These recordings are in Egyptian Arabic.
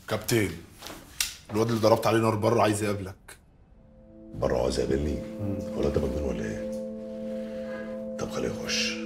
كابتن الواد اللي ضربت عليه نار بره عايز يقابلك بره عاوز يقابلني ولا ده مجنون ولا ايه طب خليه يخش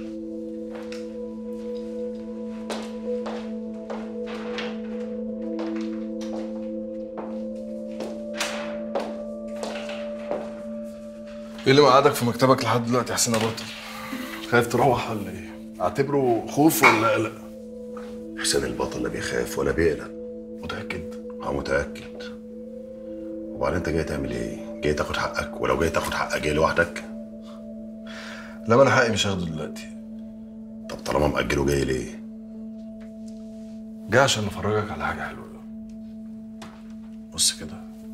ايه اللي مقعدك في مكتبك لحد دلوقتي يا حسين يا بطل خايف تروح ولا ايه اعتبره خوف ولا قلق حسين البطل لا بيخاف ولا بيقلق متاكد اه متاكد وبعدين انت جاي تعمل ايه جاي تاخد حقك ولو جاي تاخد حقك جاي لوحدك لا ما انا حقي مش هاخده دلوقتي طب طالما مأجله جاي ليه جاي عشان افرجك على حاجه حلوه بص كده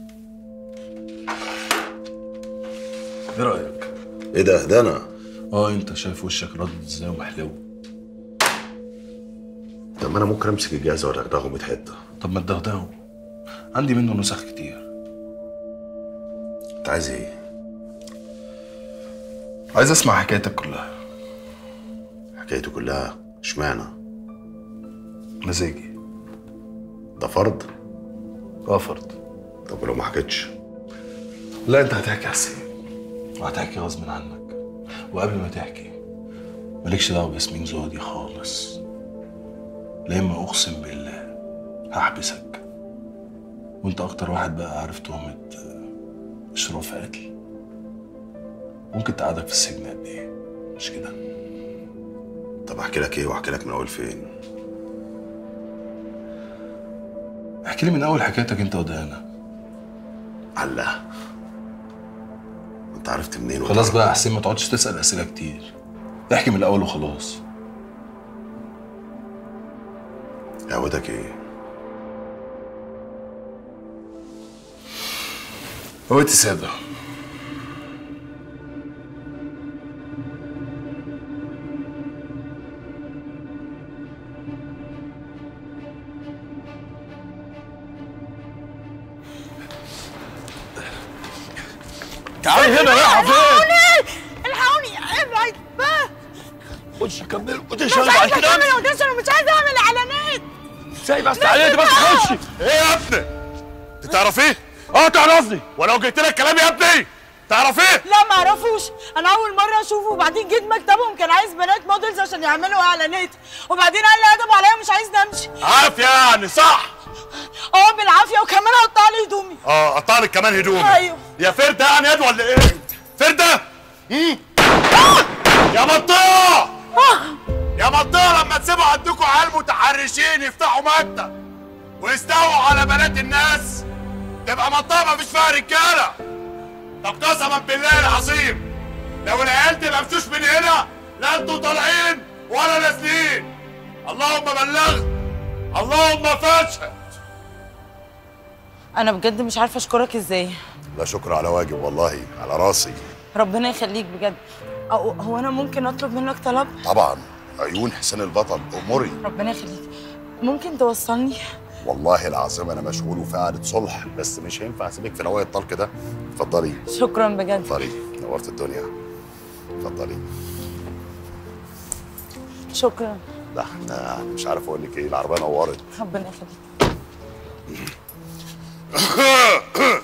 ايه رايك ايه ده ده انا اه انت شايف وشك ردد ازاي ومحلو طب ما انا ممكن امسك الجهاز وادغدغه 100 حته طب ما تدغدغه عندي منه نسخ كتير انت عايز ايه عايز اسمع حكايتك كلها حكايته كلها اشمعنى مزاجي ده فرض اه فرض طب ولو ما حكيتش لا انت هتحكي يا حسين وهتحكي غصب عنك وقبل ما تحكي مالكش دعوه بياسمين زهدي خالص لا اما اقسم بالله هحبسك وانت اكتر واحد بقى عارف تهمه آه، اشراف قتل ممكن تقعدك في السجن قد ايه مش كده طب احكي لك ايه واحكي لك من اول فين احكي لي من اول حكايتك انت ودانا الله انت عرفت منين خلاص بقى يا حسين ما تقعدش تسال اسئله كتير احكي من الاول وخلاص عودك ايه هويتي ساده تعالي هنا رايحه فين؟ الحقوني الحقوني ابعد بقى خش كمل خش مش شغل بعد عايزه كده اكمل اوديشن ومش عايزه اعمل اعلانات ازاي بس تعالي انت بس خشي ايه يا ابني؟ انت تعرفيه؟ اه تعرفني ولو جبت لك كلام يا ابني تعرفيه؟ لا ما اعرفوش انا اول مره اشوفه وبعدين جيت مكتبهم كان عايز بنات موديلز عشان يعملوا اعلانات وبعدين قال لي ادب عليا مش عايز نمشي عارف يعني صح؟ اه بالعافيه وكمان قطع لي هدومي اه قطع لك كمان هدومي ايوه يا فردة يعني يد ولا ايه؟ فردة؟ مم؟ يا منطقة يا منطقة لما تسيبوا عندكم عيال متحرشين يفتحوا مكتب ويستووا على بنات الناس تبقى منطقة مفيش فيها رجالة طب قسما بالله العظيم لو العيال دي ممشوش من هنا لا انتوا طالعين ولا نازلين اللهم بلغت اللهم فاشهد انا بجد مش عارفه اشكرك ازاي لا شكر على واجب والله على راسي ربنا يخليك بجد أو هو انا ممكن اطلب منك طلب طبعا عيون حسين البطل اموري ربنا يخليك ممكن توصلني والله العظيم انا مشغول وفي قعده صلح بس مش هينفع اسيبك في نوايا الطلق ده اتفضلي شكرا بجد اتفضلي نورت الدنيا اتفضلي شكرا لا احنا مش عارف اقول لك ايه العربيه نورت ربنا يخليك